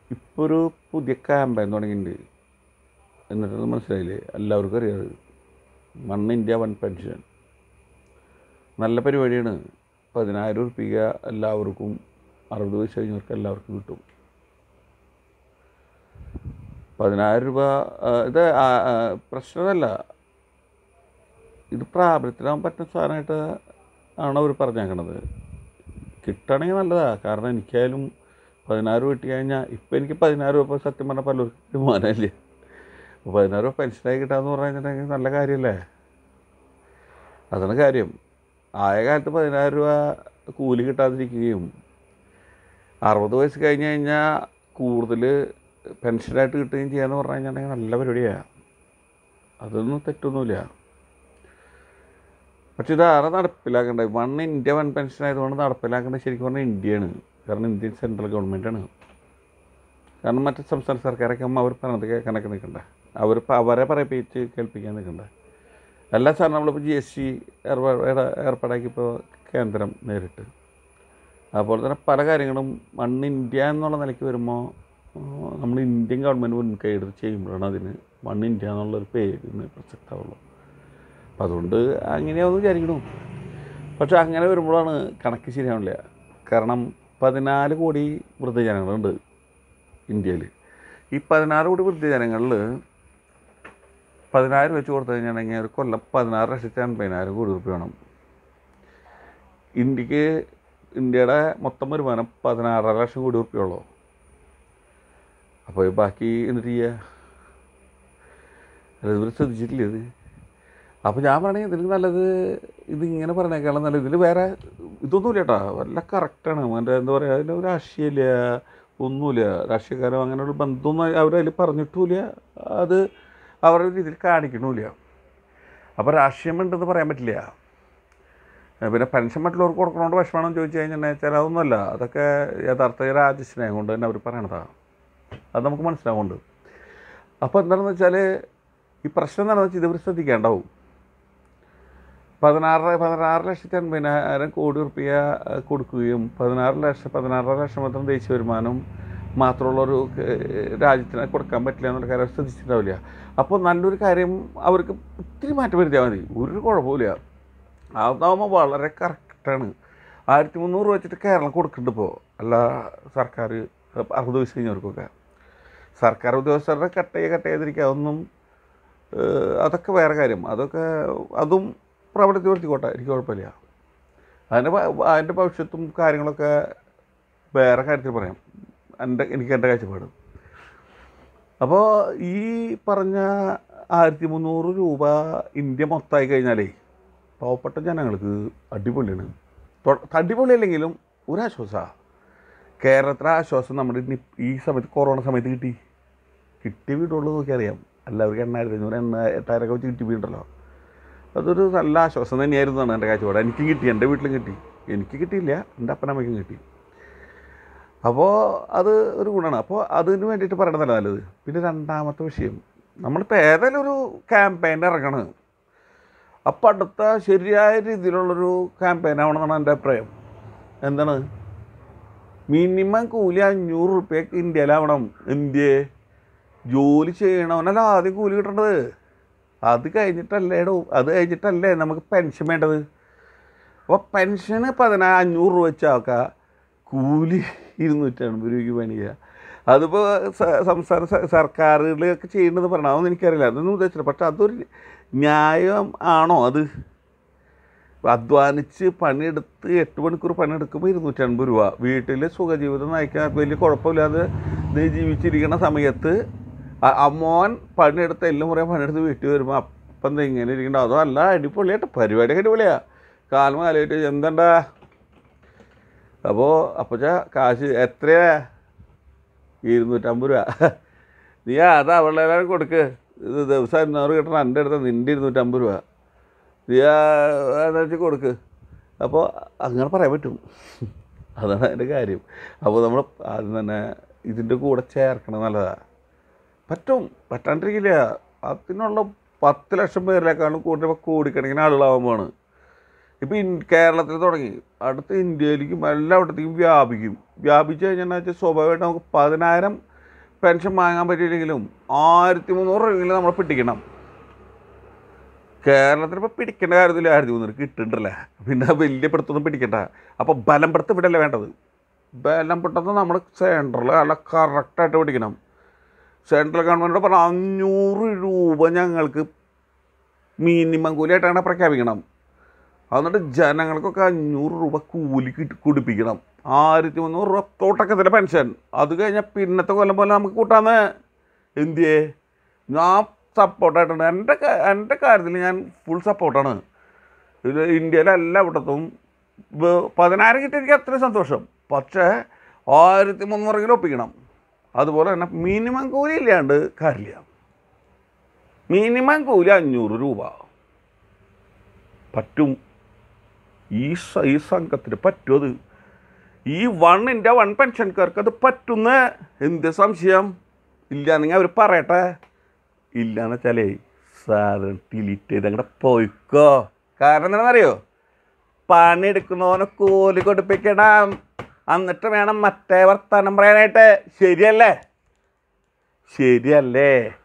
ഇപ്പോൾ ഒരു പുതിയ ക്യാമ്പയിൻ തുടങ്ങിയിട്ടുണ്ട് എന്നിട്ടത് മനസ്സിലായില്ലേ എല്ലാവർക്കും അറിയാത് വൺ ഇന്ത്യ വൺ പെൻഷൻ നല്ല പരിപാടിയാണ് പതിനായിരം ഉറുപ്പിക എല്ലാവർക്കും അറുപത് വയസ്സ് കഴിഞ്ഞവർക്ക് എല്ലാവർക്കും കിട്ടും പതിനായിരം രൂപ ആ, ഇത് ആ, ആ, പ്രശ്നമല്ല ഇത് പ്രാബല്യത്തിലാവാൻ പറ്റുന്ന സാധനമായിട്ട് ആണ് അവർ പറഞ്ഞേക്കണത് കിട്ടണമെങ്കിൽ നല്ലതാണ് കാരണം എനിക്കായാലും പതിനായിരം കിട്ടി കഴിഞ്ഞാൽ ഇപ്പം എനിക്ക് പതിനായിരം രൂപ സത്യം പറഞ്ഞാൽ പലർക്കും മാനമില്ല അപ്പോൾ പതിനായിരം രൂപ പെൻഷനായി കിട്ടാന്ന് പറഞ്ഞിട്ടുണ്ടെങ്കിൽ നല്ല കാര്യമല്ലേ അതാണ് കാര്യം ആയ കാലത്ത് പതിനായിരം രൂപ കൂലി കിട്ടാതിരിക്കുകയും അറുപത് വയസ്സ് കഴിഞ്ഞ് കഴിഞ്ഞാൽ കൂടുതൽ പെൻഷനായിട്ട് കിട്ടുകയും ചെയ്യാന്ന് പറഞ്ഞു കഴിഞ്ഞിട്ടുണ്ടെങ്കിൽ നല്ല പരിപാടിയാണ് അതൊന്നും തെറ്റൊന്നുമില്ല പക്ഷെ ഇത് ആരെ നടപ്പിലാക്കേണ്ടത് വൺ ഇന്ത്യ വൺ പെൻഷൻ ആയതുകൊണ്ട് നടപ്പിലാക്കേണ്ടത് ശരിക്കും പറഞ്ഞാൽ ഇന്ത്യയാണ് കാരണം ഇന്ത്യൻ സെൻട്രൽ ഗവൺമെൻറ്റാണ് കാരണം മറ്റ് സംസ്ഥാന സർക്കാരൊക്കെ ആകുമ്പോൾ അവർ പറഞ്ഞത് കേൾക്കാനൊക്കെ നിൽക്കണ്ടേ അവർ ഇപ്പം അവരെ പറയിപ്പിച്ച് കേൾപ്പിക്കാൻ നിൽക്കണ്ടേ എല്ലാ സാധനം നമ്മളിപ്പോൾ ജി എസ് ടി ഏർപ്പാട് ഏർപ്പാടാക്കിയപ്പോൾ കേന്ദ്രം നേരിട്ട് അതുപോലെ തന്നെ പല കാര്യങ്ങളും വൺ ഇന്ത്യ എന്നുള്ള നിലയ്ക്ക് വരുമ്പോൾ നമ്മൾ ഇന്ത്യൻ ഗവൺമെൻറ് മുൻകൈ എടുത്ത് ചെയ്യുമ്പോഴാണ് അതിന് വൺ ഇന്ത്യ എന്നുള്ളൊരു പേരിന് പ്രസക്തമാവുള്ളൂ അപ്പം അതുകൊണ്ട് അങ്ങനെയാവുമെന്ന് വിചാരിക്കണു പക്ഷെ അങ്ങനെ വരുമ്പോഴാണ് കണക്ക് ശരിയാവില്ല കാരണം പതിനാല് കോടി വൃദ്ധജനങ്ങളുണ്ട് ഇന്ത്യയിൽ ഈ പതിനാറ് കോടി വൃദ്ധജനങ്ങളിൽ പതിനായിരം വെച്ച് കൊടുത്തു കഴിഞ്ഞിട്ടുണ്ടെങ്കിൽ ഒരു കൊല്ലം പതിനാറ് ലക്ഷത്തി അൻപതിനായിരം കോടി റുപ്യ വേണം ഇന്ത്യക്ക് ഇന്ത്യയുടെ മൊത്തം വരുമാനം പതിനാറര ലക്ഷം കോടി റുപ്യുള്ളൂ അപ്പോൾ ബാക്കി എന്നിട്ട് ചെയ്യുക അല്ല ഇവർ ശ്രദ്ധിച്ചിട്ടില്ല ഇത് അപ്പോൾ ഞാൻ പറയണേ ഇതിന് നല്ലത് ഇത് ഇങ്ങനെ പറഞ്ഞേക്കാളും നല്ലത് ഇതിൽ വേറെ ഇതൊന്നുമില്ല കേട്ടോ വല്ല കറക്റ്റാണ് മറ്റേ എന്താ പറയുക അതിൽ ഒരു രാഷ്ട്രീയമില്ല ഒന്നുമില്ല രാഷ്ട്രീയക്കാരോ അങ്ങനെയുള്ള ബന്ധമൊന്നും അവരതിൽ പറഞ്ഞിട്ടുമില്ല അത് അവരുടെ രീതിയിൽ കാണിക്കണമില്ല അപ്പോൾ രാഷ്ട്രീയം ഉണ്ടെന്ന് പറയാൻ പറ്റില്ല ഏ, പിന്നെ പെൻഷൻ മറ്റുള്ളവർക്ക് കൊടുക്കണോണ്ട് വിഷമമാണെന്ന് ചോദിച്ചു കഴിഞ്ഞാൽ വെച്ചാൽ അതൊന്നുമല്ല അതൊക്കെ യഥാർത്ഥ രാജ്യസ്നേഹം കൊണ്ട് തന്നെ അവർ പറയണതാണ് അത് നമുക്ക് മനസ്സിലാവുന്നുണ്ട് അപ്പോൾ എന്താണെന്ന് വെച്ചാൽ ഈ പ്രശ്നം എന്താണെന്ന് വെച്ചാൽ ഇതവർ ശ്രദ്ധിക്കേണ്ടാവും പതിനാറ് പതിനാറ് ലക്ഷത്തി അൻപതിനായിരം കോടി റുപ്യ കൊടുക്കുകയും പതിനാറ് ലക്ഷം പതിനാറര ലക്ഷം മാത്രം ദേശീയ വരുമാനം മാത്രമുള്ളൊരു ഏഹ്, രാജ്യത്തിന് കൊടുക്കാൻ പറ്റില്ല എന്നുള്ള കാര്യം അവർ ശ്രദ്ധിച്ചിട്ടുണ്ടാവില്ല അപ്പോൾ നല്ലൊരു കാര്യം അവർക്ക് ഇത്തിരി മാറ്റം വരുത്തിയാൽ മതി ഒരു കുഴപ്പമില്ല അതാകുമ്പോൾ വളരെ കറക്റ്റാണ് ആയിരത്തി മുന്നൂറ് രൂപ വെച്ചിട്ട് കേരളം കൊടുക്കുന്നുണ്ട് ഇപ്പോൾ എല്ലാ സർക്കാർ അറുപത് വയസ്സ് കഴിഞ്ഞവർക്കൊക്കെ സർക്കാർ ഉദ്യോഗസ്ഥരുടെ കട്ട് ചെയ്യുക കട്ട് ചെയ്തിരിക്കുക അതൊന്നും ഏഹ്, അതൊക്കെ വേറെ കാര്യം അതൊക്കെ അതും പ്രവർത്തി വരുത്തിക്കോട്ടെ എനിക്ക് കുഴപ്പമില്ല അതിൻ്റെ ഭ- അതിൻ്റെ ഭവിഷ്യത്തും കാര്യങ്ങളൊക്കെ വേറെ കാര്യത്തിൽ പറയാം എൻ്റെ എനിക്ക് എൻ്റെ കാഴ്ചപ്പാട് അപ്പോൾ ഈ പറഞ്ഞ ആയിരത്തി മുന്നൂറ് രൂപ ഇന്ത്യ മൊത്തമായി കഴിഞ്ഞാലേ പാവപ്പെട്ട ജനങ്ങൾക്ക് അടിപൊളിയാണ് തൊ- അടിപൊളിയല്ലെങ്കിലും ഒരാശ്വാസമാണ് കേരളത്തിലെ ആശ്വാസം നമ്മുടെ ഇനി ഈ സമയത്ത് കൊറോണ സമയത്ത് കിട്ടി കിട്ടിയ വീടുള്ളത് നോക്കി അറിയാം എല്ലാവർക്കും എണ്ണായിരത്തി അഞ്ഞൂറ് എണ്ണ എട്ടായിരം ഒക്കെ വെച്ച് കിട്ടിയ വീടുണ്ടല്ലോ അതൊരു നല്ല ആശ്വാസം തന്നെയായിരുന്നു എന്നാണ് എൻ്റെ കാഴ്ചപ്പാട് എനിക്കും കിട്ടി എൻ്റെ വീട്ടിലും കിട്ടി എനിക്ക് കിട്ടിയില്ല എൻ്റെ അപ്പനമ്മയ്ക്കും കിട്ടി അപ്പോൾ അത് ഒരു ഗുണമാണ് അപ്പോൾ അതിന് വേണ്ടിയിട്ട് പറയണതല്ല നല്ലത് പിന്നെ രണ്ടാമത്തെ വിഷയം നമ്മളിപ്പോൾ ഏതെങ്കിലും ഒരു ക്യാമ്പയിൻ ഇറങ്ങണം അപ്പം അടുത്ത ശരിയായ രീതിയിലുള്ളൊരു ക്യാമ്പയിൻ ആവണമെന്നാണ് എൻ്റെ അഭിപ്രായം എന്താണ് മിനിമം കൂലി അഞ്ഞൂറ് റുപ്യക്ക് ഇന്ത്യയിലാവണം ഇന്ത്യ ജോലി ചെയ്യണവനല്ല ആദ്യം കൂലി കിട്ടേണ്ടത് അത് കഴിഞ്ഞിട്ടല്ലേടോ അത് കഴിഞ്ഞിട്ടല്ലേ നമുക്ക് പെൻഷൻ വേണ്ടത് അപ്പോൾ പെൻഷന് പതിനാ അഞ്ഞൂറ് രൂപ വെച്ചാക്കുക കൂലി ഇരുന്നൂറ്റി അൻപത് രൂപയ്ക്ക് പണിയുക അതിപ്പോൾ സ- സംസ്ഥാന സ- സർക്കാരുകളൊക്കെ ചെയ്യേണ്ടത് പറയണം അതൊന്നും എനിക്കറിയില്ല അതൊന്നും ഉദ്ദേശിച്ചില്ല പക്ഷെ അതൊരു ന്യായം ആണോ അത് അധ്വാനിച്ച് പണിയെടുത്ത് എട്ട് മണിക്കൂർ പണിയെടുക്കുമ്പോൾ ഇരുന്നൂറ്റി അൻപത് രൂപ വീട്ടിൽ സുഖജീവിതം നയിക്കാൻ വലിയ കുഴപ്പമില്ലാതെ നീ ജീവിച്ചിരിക്കുന്ന സമയത്ത് അ- അമ്മോൻ പണിയെടുത്ത് എല്ലാം കുറേ പണിയെടുത്ത് വീട്ടിൽ വരുമ്പോൾ അപ്പം എന്താ ഇങ്ങനെ ഇരിക്കണ്ടോ അതോ അല്ല അടിപൊളിയായിട്ട് പരിപാടിയൊക്കെ അടിപൊളിയാ കാലം കാലമായിട്ട് എന്തണ്ടാ അപ്പോൾ അപ്പച്ച കാശ് എത്രയാ ഇരുന്നൂറ്റമ്പത് രൂപ നീ അത് അവളുടെ കൊടുക്ക് ഇത് ദിവസം അഞ്ഞൂറ് കിട്ടണം എൻ്റെ അടുത്ത് നിൻ്റെ ഇരുന്നൂറ്റമ്പത് രൂപ നീ എന്താ വെച്ചാൽ കൊടുക്ക് അപ്പോൾ അങ്ങനെ പറയാൻ പറ്റും അതാണ് അതിൻ്റെ കാര്യം അപ്പോൾ നമ്മൾ ആദ്യം തന്നെ ഇതിൻ്റെ കൂടെ ചേർക്കണം നല്ലതാണ് പറ്റും പറ്റാണ്ടിരിക്കില്ല അതിനുള്ള പത്ത് ലക്ഷം പേരിലേക്കാണ് കൂടുതൽ കോടിക്കണക്കിന് ആളുകളാവുമ്പോഴാണ് ഇപ്പോൾ ഇൻ കേരളത്തിൽ തുടങ്ങി അടുത്ത ഇന്ത്യയിലേക്കും എല്ലായിടത്തേക്കും വ്യാപിക്കും വ്യാപിച്ചു കഴിഞ്ഞാൽ വെച്ചാൽ സ്വാഭാവികമായിട്ട് നമുക്ക് പതിനായിരം പെൻഷൻ വാങ്ങാൻ പറ്റിയില്ലെങ്കിലും ആയിരത്തി മുന്നൂറ് രൂപയെങ്കിലും നമ്മൾ പിടിക്കണം കേരളത്തിൽ ഇപ്പോൾ പിടിക്കേണ്ട കാര്യത്തിൽ ആയിരത്തി മുന്നൂറ് കിട്ടുന്നുണ്ടല്ലേ പിന്നെ വലിയ പിടുത്തൊന്നും പിടിക്കണ്ട അപ്പോൾ ബലം പിടുത്തം ഇവിടെ അല്ല വേണ്ടത് ബലം പിടുത്തം നമ്മൾ സെൻട്രൽ നല്ല കറക്റ്റായിട്ട് പിടിക്കണം സെൻട്രൽ ഗവൺമെൻറ് പറഞ്ഞ അഞ്ഞൂറ് രൂപ ഞങ്ങൾക്ക് മിനിമം കൂലിയായിട്ടാണ് പ്രഖ്യാപിക്കണം എന്നിട്ട് ജനങ്ങൾക്കൊക്കെ അഞ്ഞൂറ് രൂപ കൂലി കിട്ടി കുടിപ്പിക്കണം ആയിരത്തി മുന്നൂറ് രൂപ തോട്ടക്കത്തിലെ പെൻഷൻ അത് കഴിഞ്ഞാൽ പിന്നത്തെ കൊല്ലം പോലെ നമുക്ക് കൂട്ടാന്ന് എന്തിയേ ഞാൻ സപ്പോർട്ടായിട്ടുണ്ട് എൻ്റെ കാ- എൻ്റെ കാര്യത്തിൽ ഞാൻ ഫുൾ സപ്പോർട്ടാണ് ഇത് ഇന്ത്യയിലെ എല്ലാ ഇവിടത്തും വ- പതിനായിരം കിട്ടി എനിക്ക് അത്രയും സന്തോഷം പക്ഷേ ആയിരത്തി മുന്നൂറെങ്കിലും ഒപ്പിക്കണം അതുപോലെ തന്നെ മിനിമം കൂലി ഇല്ലാണ്ട് കാര്യമില്ല മിനിമം കൂലി അഞ്ഞൂറ് രൂപ പറ്റും ഈ സ- ഈ സംഘത്തിന് പറ്റും അത് ഈ വൺ ഇന്ത്യ വൺ പെൻഷൻകാർക്ക് അത് പറ്റുന്ന എന്ത് സംശയം ഇല്ലാന്നെങ്കിൽ അവർ പറയട്ടെ ഇല്ലാന്ന് വെച്ചാലേ സാധനം ഡിലീറ്റ് ചെയ്ത് അങ്ങോട്ട് പോയിക്കോ കാരണം എന്താണെന്നറിയോ പണിയെടുക്കുന്നവനെ കൂലി കൊടുപ്പിക്കണം എന്നിട്ട് വേണം മറ്റേ വർത്താനം പറയാനായിട്ട് ശരിയല്ലേ ശരിയല്ലേ